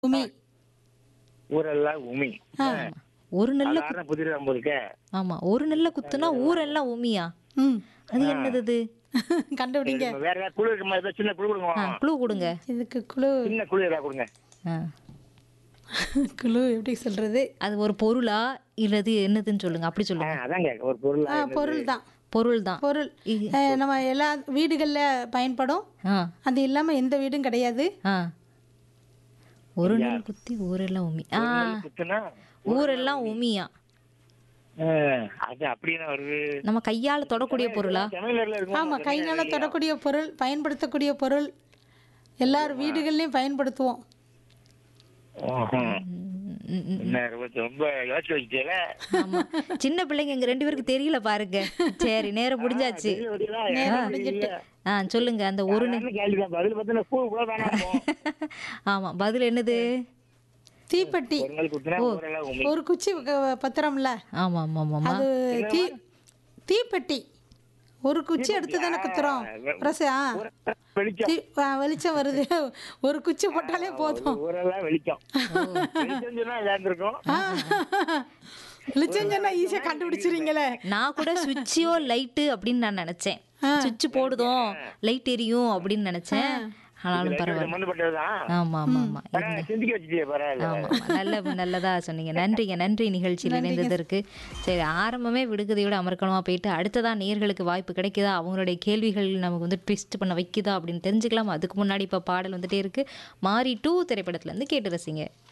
உமி ஊரெல்லாம் உமி ஆ. ஒரு நெல்ல சாதாரண புதிர் ஐம்பதுக்கு ஆமா ஒரு நெல்ல குத்துனா ஊரெல்லாம் உமியா ம் அது என்னது இது கண்டுபிடிங்க வேற ஏதாவது குழு இருக்குமா ஏதாவது சின்ன குழு கொடுங்க க்ளூ கொடுங்க இதுக்கு குழு சின்ன குழு ஏதாவது கொடுங்க ஆ. குழு எப்படி சொல்றது அது ஒரு பொருளா இல்லது என்னதுன்னு சொல்லுங்க அப்படி ஆ, சொல்லுங்க அதாங்க ஒரு பொருள் ஆ, பொருள் தான் பொருள் தான் பொருள் அஹ், நம்ம எல்லா வீடுகளில் பயன்படும் ஆ அது இல்லாமல் எந்த வீடும் கிடையாது ஆ ஒரு நெல் குத்தி ஊரெல்லாம் உமி ஆ குத்துனா ஊரெல்லாம் உமியா ஆ, அது அப்படியே வருது நம்ம கையால தொடக்கூடிய பொருளா தமிழ்ல இருக்கும் ஆமாம் கைனால தொடக்கூடிய பொருள் பயன்படுத்தக்கூடிய பொருள் எல்லார் வீடுகள்லையும் பயன்படுத்துவோம் என்ன ரொம்ப ரொம்ப யோசிச்சு வச்சுட்டேல ஆமா சின்ன பிள்ளைங்க எங்க ரெண்டு பேருக்கு தெரியல பாருங்க சரி நேரம் முடிஞ்சாச்சு ஆ சொல்லுங்க அந்த ஒரு நெல் கேள்விதான் பதில் பார்த்தா ஸ்கூல் கூட தானே இருக்கும். ஆமா பதில் என்னது தீப்பெட்டி ஒரு நாள் குத்துனா ஊரெல்லாம் உமி ஒரு குச்சி க- பத்திரம்ல ஆமா ஆமா ஆமா அது தீ தீப்பெட்டி ஒரு குச்சி எடுத்து தானே குத்துறோம் பிரசு ஆ வெளிச்சம் தீ ஆ, வெளிச்சம் வருது ஒரு குச்சி போட்டாலே போதும் ஊரெல்லாம் வெளிச்சம் வெளிச்சம் சொன்னா இதா இருந்திருக்கும் வெளிச்சம் சொன்னா ஈஸியாக கண்டுபிடிச்சிருங்களே நான் கூட சுவிட்சியோ லைட்டு அப்படின்னு நான் நினைச்சேன் சுவிட்ச் போடுதோம் லைட் எரியும் அப்படின்னு நினைச்சேன் ஆனாலும் பரவாயில்ல சம்பந்தப்பட்டதுதான் ஆமா ஆமா ஆமா பரவாயில்ல, சிந்திக்க வச்சுட்டே பரவாயில்ல ஆமா ஆமா. நல்ல நல்லதா சொன்னீங்க நன்றிங்க நன்றி நிகழ்ச்சியில் இணைந்ததற்கு சரி ஆரம்பமே விடுகதையோட அமர்க்கணமா போயிட்டு அடுத்ததா நேர்களுக்கு வாய்ப்பு கிடைக்குதா அவங்களுடைய கேள்விகள் நமக்கு வந்து ட்விஸ்ட் பண்ண வைக்குதா அப்படின்னு தெரிஞ்சுக்கலாம் அதுக்கு முன்னாடி இப்போ பாடல் வந்துட்டே இருக்கு மாறி டூ திரைப்படத்துல இருந்து கேட்டு ரசிங்க